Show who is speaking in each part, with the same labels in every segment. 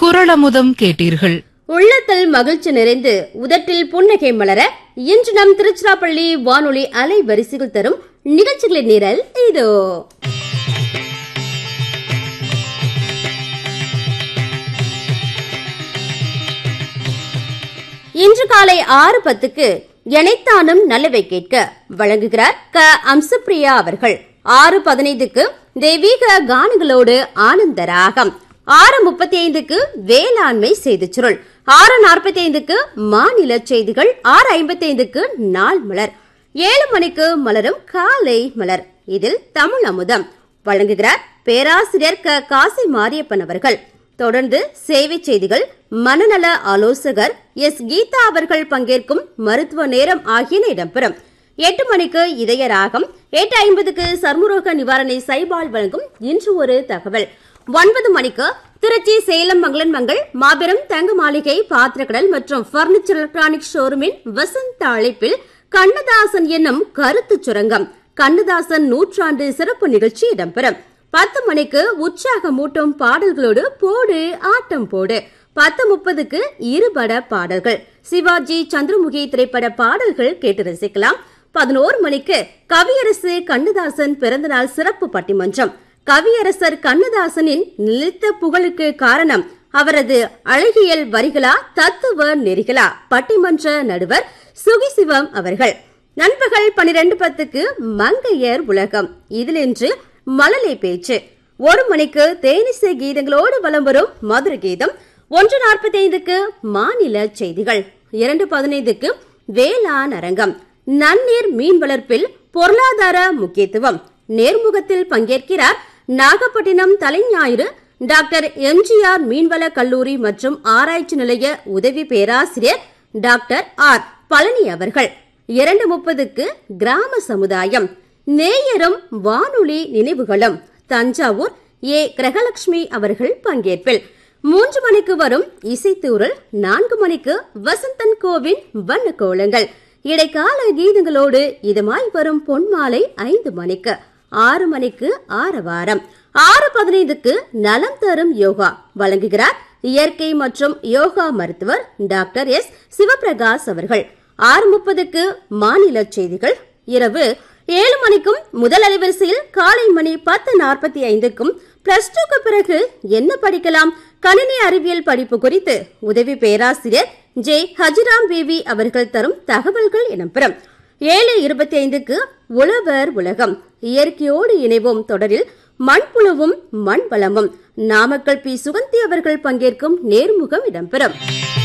Speaker 1: குரளமுதம் கேட்டீர்கள்
Speaker 2: உள்ளத்தில் மகிழ்ச்சி நிறைந்து உதட்டில் புன்னகை மலர இன்று நம் திருச்சிராப்பள்ளி வானொலி அலை வரிசைகள் தரும் நிகழ்ச்சிகளின் நிரல் இதோ இன்று காலை ஆறு பத்துக்கு எனைத்தானும் நல்லவை கேட்க வழங்குகிறார் க அம்சப்பிரியா அவர்கள் ஆறு பதினைந்துக்கு தெய்வீக கானங்களோடு ஆனந்த ராகம் ஆறு முப்பத்தி ஐந்துக்கு வேளாண்மை செய்திச் சுருள் ஆறு நாற்பத்தி ஐந்துக்கு மாநில செய்திகள் ஆறு ஐம்பத்தி ஐந்துக்கு நாள் மலர் ஏழு மணிக்கு மலரும் காலை மலர் இதில் தமிழ் அமுதம் வழங்குகிறார் பேராசிரியர் க காசி மாரியப்பன் அவர்கள் தொடர்ந்து சேவை செய்திகள் மனநல ஆலோசகர் எஸ் கீதா அவர்கள் பங்கேற்கும் மருத்துவ நேரம் ஆகியன இடம்பெறும் எட்டு மணிக்கு இதய ராகம் எட்டு ஐம்பதுக்கு சர்மரோக நிவாரணை சைபால் வழங்கும் இன்று ஒரு தகவல் ஒன்பது மணிக்கு திருச்சி சேலம் மங்களன் மங்கள் மாபெரும் தங்க மாளிகை பாத்திரக்கடல் மற்றும் பர்னிச்சர் எலக்ட்ரானிக் ஷோரூமின் வசந்த அழைப்பில் கண்ணதாசன் என்னும் கருத்து சுரங்கம் கண்ணதாசன் நூற்றாண்டு சிறப்பு நிகழ்ச்சி இடம்பெறும் பத்து மணிக்கு உற்சாகமூட்டும் பாடல்களோடு போடு ஆட்டம் போடு பத்து முப்பதுக்கு இருபட பாடல்கள் சிவாஜி சந்திரமுகி திரைப்பட பாடல்கள் கேட்டு ரசிக்கலாம் பதினோரு மணிக்கு கவியரசு கண்ணதாசன் பிறந்தநாள் சிறப்பு பட்டிமன்றம் கவியரசர் கண்ணதாசனின் நிலைத்த புகழுக்கு காரணம் அவரது அழகியல் வரிகளா தத்துவ நெறிகளா பட்டிமன்ற நடுவர் சுகிசிவம் அவர்கள் நண்பகல் பனிரெண்டு பத்துக்கு மங்கையர் உலகம் இதில் இன்று மழலை பேச்சு ஒரு மணிக்கு தேனிசை கீதங்களோடு வலம் வரும் மதுர கீதம் ஒன்று நாற்பத்தி ஐந்துக்கு மாநில செய்திகள் இரண்டு பதினைந்துக்கு வேளாண் அரங்கம் நன்னீர் மீன் வளர்ப்பில் பொருளாதார முக்கியத்துவம் நேர்முகத்தில் பங்கேற்கிறார் நாகப்பட்டினம் தலைஞாயிறு டாக்டர் எம்ஜிஆர் மீன்வள கல்லூரி மற்றும் ஆராய்ச்சி நிலைய உதவி பேராசிரியர் டாக்டர் ஆர் பழனி அவர்கள் இரண்டு முப்பதுக்கு கிராம சமுதாயம் நேயரும் வானொலி நினைவுகளும் தஞ்சாவூர் ஏ கிரகலட்சுமி அவர்கள் பங்கேற்பில் மூன்று மணிக்கு வரும் இசைத்தூரல் நான்கு மணிக்கு வசந்தன் கோவின் வண்ண கோலங்கள் இடைக்கால கீதங்களோடு இதமாய் வரும் பொன்மாலை ஐந்து மணிக்கு ஆறு மணிக்கு ஆரவாரம் ஆறு பதினைந்துக்கு நலம் தரும் யோகா வழங்குகிறார் இயற்கை மற்றும் யோகா மருத்துவர் டாக்டர் எஸ் சிவபிரகாஷ் அவர்கள் ஆறு முப்பதுக்கு மாநில செய்திகள் இரவு ஏழு மணிக்கும் முதல் அலைவரிசையில் காலை மணி பத்து நாற்பத்தி ஐந்துக்கும் பிளஸ் டூக்கு பிறகு என்ன படிக்கலாம் கணினி அறிவியல் படிப்பு குறித்து உதவி பேராசிரியர் ஜே ஹஜிராம் பேபி அவர்கள் தரும் தகவல்கள் இடம்பெறும் ஏழு இருபத்தி ஐந்துக்கு உழவர் உலகம் இயற்கையோடு இணைவோம் தொடரில் மண்புழுவும் மண் வளமும் நாமக்கல் பி சுகந்தி அவர்கள் பங்கேற்கும் நேர்முகம் இடம்பெறும்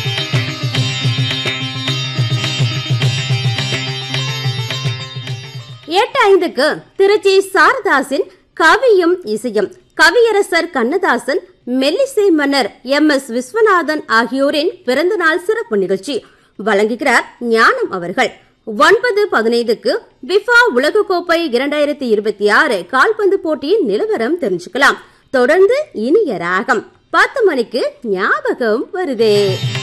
Speaker 2: எட்டு ஐந்துக்கு திருச்சி சாரதாசின் கவியும் இசையும் கவியரசர் கண்ணதாசன் மெல்லிசை மன்னர் எம் எஸ் விஸ்வநாதன் ஆகியோரின் பிறந்தநாள் சிறப்பு நிகழ்ச்சி வழங்குகிறார் ஞானம் அவர்கள் ஒன்பது பதினைந்துக்கு விஃபா உலகக்கோப்பை இரண்டாயிரத்தி இருபத்தி ஆறு கால்பந்து போட்டியின் நிலவரம் தெரிஞ்சுக்கலாம் தொடர்ந்து இனிய ராகம் பத்து மணிக்கு ஞாபகம் வருதே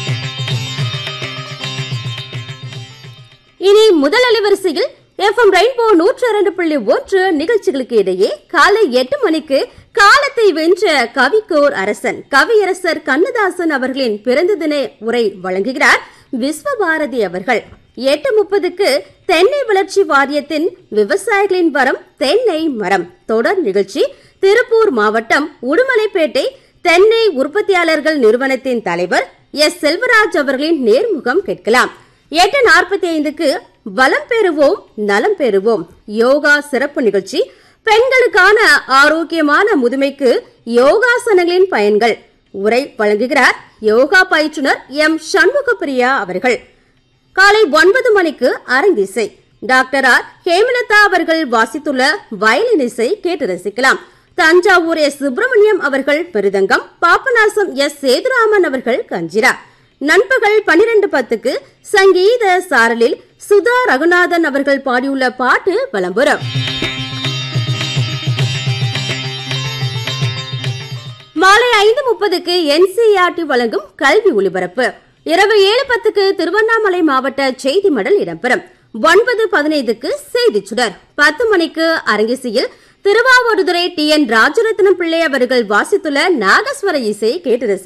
Speaker 2: இனி முதல் அலைவரிசையில் எஃப்எம் ரெயின்போ நூற்று இரண்டு புள்ளி ஒன்று நிகழ்ச்சிகளுக்கு இடையே காலை எட்டு மணிக்கு காலத்தை வென்ற கவிக்கோர் அரசன் கவியரசர் கண்ணதாசன் அவர்களின் பிறந்த தின உரை வழங்குகிறார் விஸ்வபாரதி அவர்கள் எட்டு முப்பதுக்கு தென்னை வளர்ச்சி வாரியத்தின் விவசாயிகளின் வரம் தென்னை மரம் தொடர் நிகழ்ச்சி திருப்பூர் மாவட்டம் உடுமலைப்பேட்டை தென்னை உற்பத்தியாளர்கள் நிறுவனத்தின் தலைவர் எஸ் செல்வராஜ் அவர்களின் நேர்முகம் கேட்கலாம் எட்டு நாற்பத்தி ஐந்துக்கு வளம் பெறுவோம் நலம் பெறுவோம் யோகா சிறப்பு நிகழ்ச்சி பெண்களுக்கான ஆரோக்கியமான முதுமைக்கு யோகாசனங்களின் பயன்கள் உரை வழங்குகிறார் யோகா பயிற்றுனர் எம் சண்முகப்பிரியா அவர்கள் காலை ஒன்பது மணிக்கு அரங்கிசை டாக்டர் ஆர் ஹேமலதா அவர்கள் வாசித்துள்ள வயலின் இசை கேட்டு ரசிக்கலாம் தஞ்சாவூர் எஸ் சுப்பிரமணியம் அவர்கள் மிருதங்கம் பாபநாசம் எஸ் சேதுராமன் அவர்கள் கஞ்சிரா நண்பகல் பனிரெண்டு பத்துக்கு சங்கீத சாரலில் சுதா ரகுநாதன் அவர்கள் பாடியுள்ள பாட்டு வலம்புறம் மாலை ஐந்து முப்பதுக்கு என்சிஆர்டி வழங்கும் கல்வி ஒலிபரப்பு இரவு ஏழு பத்துக்கு திருவண்ணாமலை மாவட்ட செய்தி மடல் இடம்பெறும் ஒன்பது பதினைந்துக்கு செய்தி சுடர் பத்து மணிக்கு அரங்கிசையில் திருவாவடுதுறை டி என் ராஜரத்னம் பிள்ளை அவர்கள் வாசித்துள்ள நாகஸ்வர இசை கேட்டு ரசி